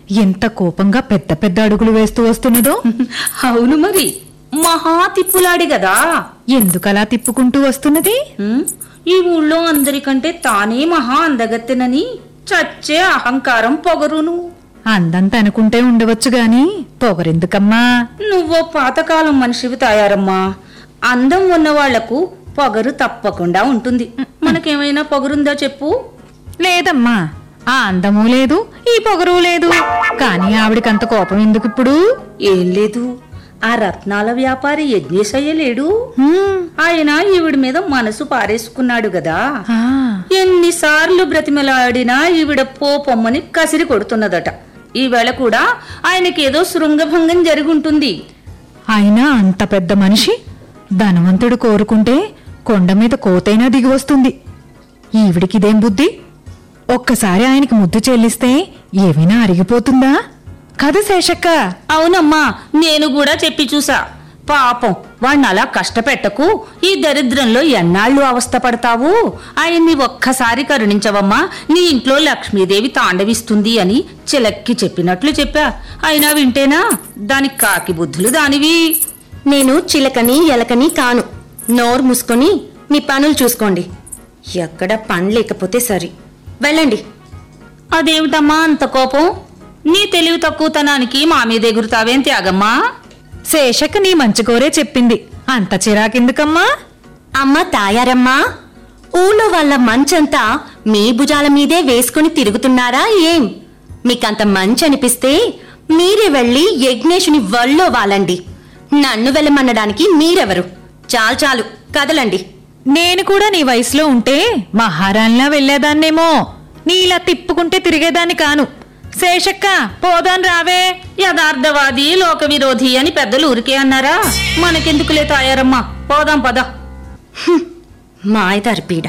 ఎంత కోపంగా పెద్ద పెద్ద అడుగులు వేస్తూ వస్తున్నదో అవును మరి మహా తిప్పులాడి గదా ఎందుకలా తిప్పుకుంటూ వస్తున్నది ఉమ్, ఈ ఊళ్ళో అందరికంటే తానే మహా అందగత్తెనని చచ్చే అహంకారం పొగరును అందంత అనుకుంటే ఉండవచ్చు గాని పొగరెందుకమ్మా నువ్వో పాతకాలం మనిషివి తాయారమ్మా అందం ఉన్న వాళ్లకు పొగరు తప్పకుండా ఉంటుంది మనకేమైనా పొగరుందా చెప్పు లేదమ్మా ఆ అందము లేదు ఈ పొగరు లేదు కానీ ఆవిడికంత కోపం ఎందుకు ఇప్పుడు ఏం లేదు ఆ రత్నాల వ్యాపారి యజ్ఞేశయ్య లేడు హ్మ్, ఆయన ఈవిడి మీద మనసు పారేసుకున్నాడు గదా ఆ, ఎన్నిసార్లు బ్రతిమలాడినా ఈవిడ పోపొమ్మని కసిరి కొడుతున్నదట ఈవేళ కూడా ఆయనకేదో శృంగభంగం జరుగుంటుంది అయినా అంత పెద్ద మనిషి ధనవంతుడు కోరుకుంటే కొండ మీద కోతైనా దిగి వస్తుంది ఈవిడికిదేం బుద్ధి ఒక్కసారి ఆయనకి ముద్దు చెల్లిస్తే ఏమైనా అరిగిపోతుందా కథ శేషక్క అవునమ్మా నేను కూడా చెప్పి చూసా పాపం వాణ్ణి అలా కష్టపెట్టకు ఈ దరిద్రంలో ఎన్నాళ్ళు అవస్థ పడతావు ఆయన్ని ఒక్కసారి కరుణించవమ్మా నీ ఇంట్లో లక్ష్మీదేవి తాండవిస్తుంది అని చిలక్కి చెప్పినట్లు చెప్పా అయినా వింటేనా దానికి కాకి బుద్ధులు దానివి నేను చిలకని ఎలకని కాను నోరు మూసుకొని మీ పనులు చూసుకోండి ఎక్కడ పని లేకపోతే సరి వెళ్ళండి అదేమిటమ్మా అంత కోపం నీ తెలివి తక్కువతనానికి మా మీద ఎగురుతావేం త్యాగమ్మా శేషక్క నీ మంచి కోరే చెప్పింది అంత చిరాకెందుకమ్మా అమ్మ తాయారమ్మా ఊళ్ళో వాళ్ళ మంచంతా మీ భుజాల మీదే వేసుకుని తిరుగుతున్నారా ఏం మీకంత మంచి అనిపిస్తే మీరే వెళ్ళి యజ్ఞేషుని వల్లో వాలండి నన్ను వెళ్ళమనడానికి మీరెవరు చాలు చాలు కదలండి నేను కూడా నీ వయసులో ఉంటే మహారాణిలా వెళ్లేదాన్నేమో నీలా తిప్పుకుంటే తిరిగేదాన్ని కాను శేషక్క పోదాన్ రావే యథార్థవాది లోక విరోధి అని పెద్దలు ఊరికే అన్నారా మనకెందుకులే తాయారమ్మా పోదాం పద మాయదారి పీడ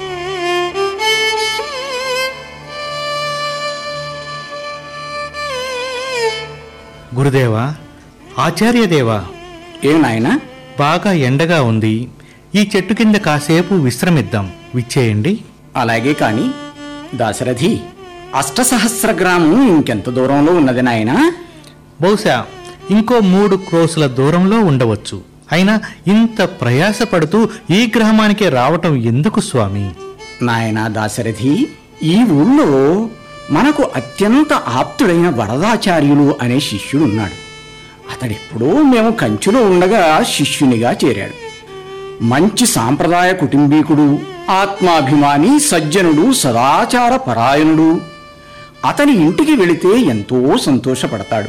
గురుదేవా ఆచార్యదేవా ఏం నాయనా బాగా ఎండగా ఉంది ఈ చెట్టు కింద కాసేపు విశ్రమిద్దాం విచ్చేయండి అలాగే కాని దాశరథి అష్టసహస్ర గ్రామం ఇంకెంత దూరంలో ఉన్నది నాయనా బహుశా ఇంకో మూడు క్రోసుల దూరంలో ఉండవచ్చు అయినా ఇంత ప్రయాసపడుతూ ఈ గ్రామానికే రావటం ఎందుకు స్వామి నాయనా దాశరథి ఈ ఊళ్ళో మనకు అత్యంత ఆప్తుడైన వరదాచార్యులు అనే శిష్యుడు ఉన్నాడు అతడెప్పుడూ మేము కంచులో ఉండగా శిష్యునిగా చేరాడు మంచి సాంప్రదాయ కుటుంబీకుడు ఆత్మాభిమాని సజ్జనుడు సదాచార పరాయణుడు అతని ఇంటికి వెళితే ఎంతో సంతోషపడతాడు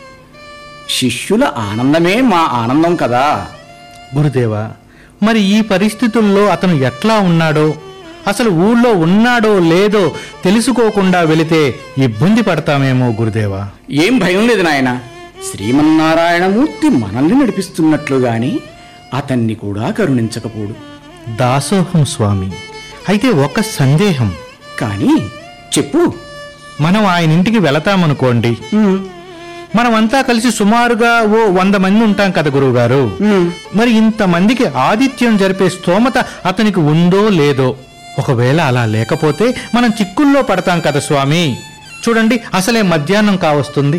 శిష్యుల ఆనందమే మా ఆనందం కదా గురుదేవా మరి ఈ పరిస్థితుల్లో అతను ఎట్లా ఉన్నాడో అసలు ఊళ్ళో ఉన్నాడో లేదో తెలుసుకోకుండా వెళితే ఇబ్బంది పడతామేమో గురుదేవా ఏం భయం లేదు నాయన శ్రీమన్నారాయణమూర్తి మనల్ని నడిపిస్తున్నట్లుగాని అతన్ని కూడా కరుణించకపోడు దాసోహం స్వామి అయితే ఒక సందేహం కానీ చెప్పు మనం ఆయన ఇంటికి వెళతామనుకోండి మనమంతా కలిసి సుమారుగా ఓ వంద మంది ఉంటాం కదా గురువుగారు మరి ఇంతమందికి ఆతిథ్యం జరిపే స్తోమత అతనికి ఉందో లేదో ఒకవేళ అలా లేకపోతే మనం చిక్కుల్లో పడతాం కదా స్వామి చూడండి అసలే మధ్యాహ్నం కావస్తుంది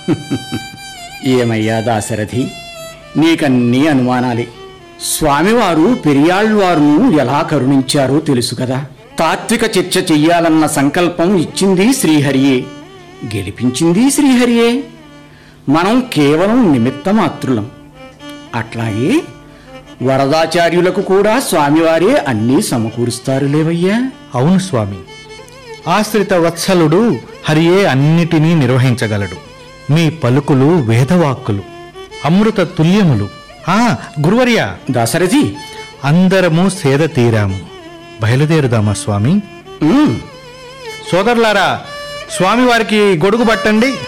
ఏమయ్యా దాశరథి నీకన్నీ అనుమానాలే స్వామివారు పెరియాళ్వారును ఎలా కరుణించారో తెలుసు కదా తాత్విక చర్చ చెయ్యాలన్న సంకల్పం ఇచ్చింది శ్రీహరియే గెలిపించింది శ్రీహరియే మనం కేవలం నిమిత్త మాత్రులం అట్లాగే వరదాచార్యులకు కూడా స్వామివారే అన్నీ సమకూరుస్తారు లేవయ్యా అవును స్వామి ఆశ్రిత వత్సలుడు హరియే అన్నిటినీ నిర్వహించగలడు మీ పలుకులు వేదవాక్కులు అమృత తుల్యములు ఆ గురువర్య దాశరథి అందరము సేద తీరాము బయలుదేరుదామా స్వామి ఉమ్, సోదరులారా స్వామివారికి గొడుగు పట్టండి